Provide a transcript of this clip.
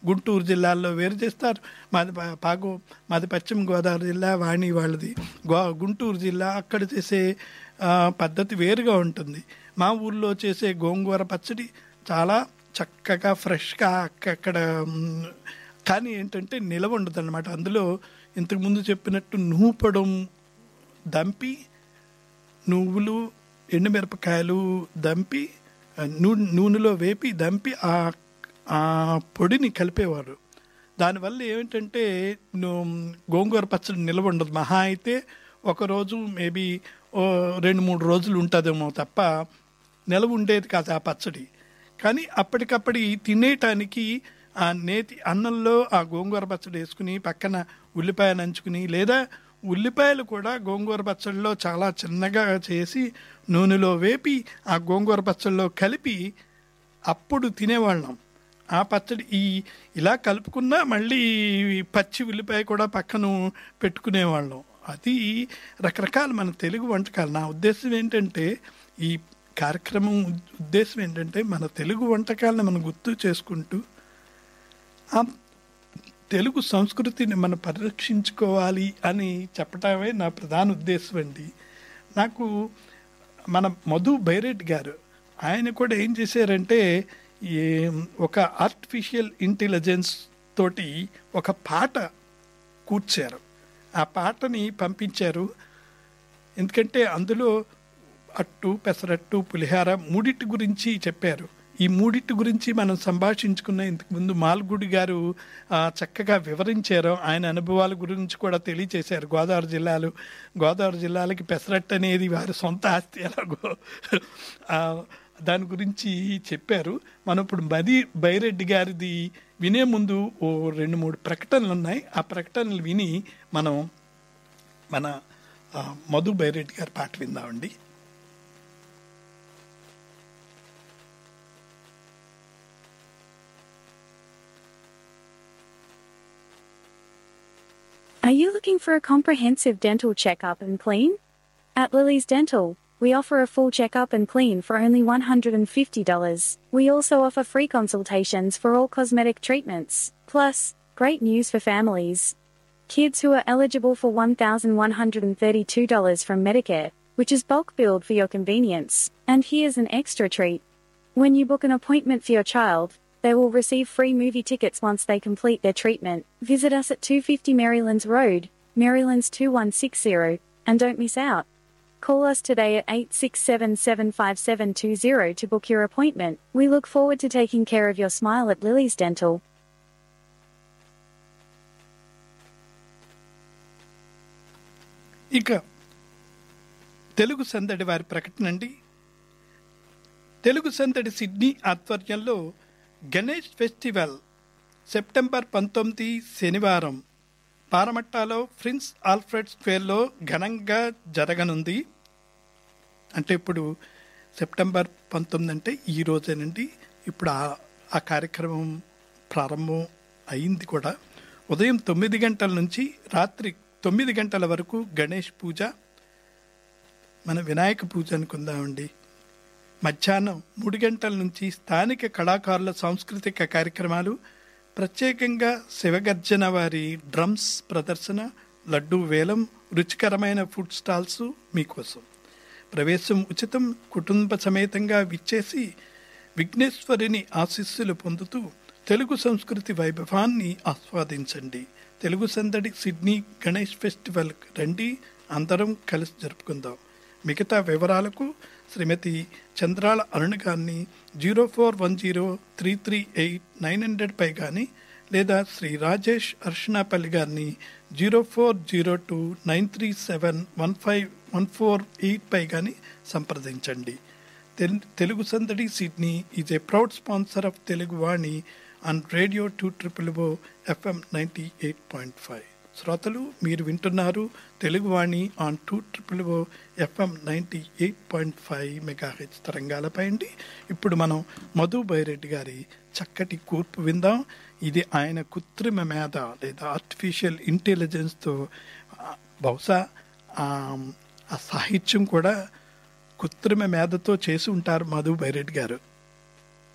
గుంటూరు జిల్లాల్లో వేరు చేస్తారు మాది ప- పాగు మాది పశ్చిమ గోదావరి జిల్లా వాణి వాళ్ళది గో గుంటూరు జిల్లా అక్కడ చేసే ఆ, పద్ధతి వేరుగా ఉంటుంది మా ఊర్లో చేసే గోంగూర పచ్చడి చాలా చక్కగా ఫ్రెష్గా అక్కడ మ్, కానీ ఏంటంటే నిలవ ఉండదు అనమాట అందులో ఇంతకుముందు చెప్పినట్టు నూపడం దంపి నువ్వులు ఎండుమిరపకాయలు దంపి ఆ, నూ నూనెలో వేపి దంపి ఆ ఆ పొడిని కలిపేవారు దానివల్ల ఏమిటంటే ను- గోంగూర పచ్చడి నిల్వ ఉండదు మహా అయితే ఒకరోజు మేబీ ఓ రెండు మూడు రోజులు ఉంటుందేమో తప్ప నిల్వ ఉండేది కాదు ఆ పచ్చడి కానీ అప్పటికప్పటి తినేయటానికి ఆ నేతి అన్నంలో ఆ గోంగూర పచ్చడి వేసుకుని పక్కన ఉల్లిపాయ నంచుకుని లేదా ఉల్లిపాయలు కూడా గోంగూర పచ్చడిలో చాలా చిన్నగా చేసి నూనెలో వేపి ఆ గోంగూర పచ్చడిలో కలిపి అప్పుడు తినేవాళ్ళం ఆ పచ్చడి ఈ ఇలా కలుపుకున్నా మళ్ళీ పచ్చి ఉల్లిపాయ కూడా పక్కన పెట్టుకునేవాళ్ళం అది రకరకాల మన తెలుగు వంటకాలు నా ఉద్దేశం ఏంటంటే ఈ కార్యక్రమం ఉద్దేశం ఏంటంటే మన తెలుగు వంటకాలను మనం గుర్తు చేసుకుంటూ ఆ తెలుగు సంస్కృతిని మనం పరిరక్షించుకోవాలి అని చెప్పటమే నా ప్రధాన ఉద్దేశం అండి నాకు మన మధు బైరెడ్డి గారు ఆయన కూడా ఏం చేశారంటే ఈ ఒక ఆర్టిఫిషియల్ ఇంటెలిజెన్స్ తోటి ఒక పాట కూర్చారు ఆ పాటని పంపించారు ఎందుకంటే అందులో అట్టు పెసరట్టు పులిహార మూడిటి గురించి చెప్పారు ఈ మూడిటి గురించి మనం సంభాషించుకున్న ఇంతకుముందు మాల్గుడి గారు ఆ, చక్కగా వివరించారు ఆయన అనుభవాల గురించి కూడా తెలియచేశారు గోదావరి జిల్లాలు గోదావరి జిల్లాలకి పెసరట్టు అనేది వారి సొంత ఆస్తి ఎలాగో ఆ, దాని గురించి చెప్పారు మనం ఇప్పుడు మది బైరెడ్డి గారిది వినే ముందు ఓ రెండు మూడు ప్రకటనలు ఉన్నాయి ఆ ప్రకటనలు విని మనం మన ఆ, మధు బైరెడ్డి గారి పాట విందామండి Are you looking for a comprehensive dental checkup and clean? At Lily's Dental, we offer a full checkup and clean for only $150. We also offer free consultations for all cosmetic treatments. Plus, great news for families. Kids who are eligible for $1,132 from Medicare, which is bulk billed for your convenience. And here's an extra treat. When you book an appointment for your child, they will receive free movie tickets once they complete their treatment. Visit us at 250 Marylands Road, Marylands 2160, and don't miss out. Call us today at 867 75720 to book your appointment. We look forward to taking care of your smile at Lily's Dental. ఇక తెలుగు సందడి వారి ప్రకటన అండి Telugu Sandadi Sydney ఆధ్వర్యంలో Ganesh festival September పంతొమ్మిది శనివారం పారమట్టాలో prince Alfred స్క్వేర్లో ఘనంగా జరగనుంది అంటే ఇప్పుడు సెప్టెంబర్ పంతొమ్మిది అంటే ఈ రోజేనండి ఇప్పుడు ఆ ఆ కార్యక్రమం ప్రారంభం అయింది కూడా ఉదయం తొమ్మిది గంటల నుంచి రాత్రి తొమ్మిది గంటల వరకు గణేష్ పూజ మన వినాయక పూజ అనుకుందామండి మధ్యాహ్నం మూడు గంటల నుంచి స్థానిక కళాకారుల సాంస్కృతిక కార్యక్రమాలు ప్రత్యేకంగా శివగర్జన వారి డ్రమ్స్ ప్రదర్శన లడ్డు వేలం రుచికరమైన ఫుడ్ స్టాల్స్ మీకోసం ప్రవేశం ఉచితం కుటుంబ సమేతంగా విచ్చేసి విఘ్నేశ్వరిని ఆశీస్సులు పొందుతూ తెలుగు సంస్కృతి వైభవాన్ని ఆస్వాదించండి తెలుగు సందడి సిడ్నీ గణేష్ ఫెస్టివల్ రండి అందరం కలిసి జరుపుకుందాం మిగతా వివరాలకు శ్రీమతి చంద్రాల అరుణ గారిని zero four one zero three three eight nine hundred పై కానీ లేదా శ్రీ రాజేష్ అర్షణాపల్లి గారిని zero four zero two nine three seven one five one four eight పై కానీ సంప్రదించండి తెల్- Telugu Sandadi Sydney is a proud sponsor of Telugu Vani on radio two triple O FM ninety eight point five శ్రోతలు మీరు వింటున్నారు Teluguvani on two triple O FM ninety eight point five మెగాహెచ్ తరంగాలపై అండి ఇప్పుడు మనం మధు బైరెడ్డి గారి చక్కటి కూర్పు విందాం ఇది ఆయన కృత్రిమ మేధ లేదా ఆర్టిఫిషియల్ ఇంటెలిజెన్స్తో ఆ, బహుశా ఆ ఆ సాహిత్యం కూడా కృత్రిమ మేధతో చేసి ఉంటారు మధు బైరెడ్డి గారు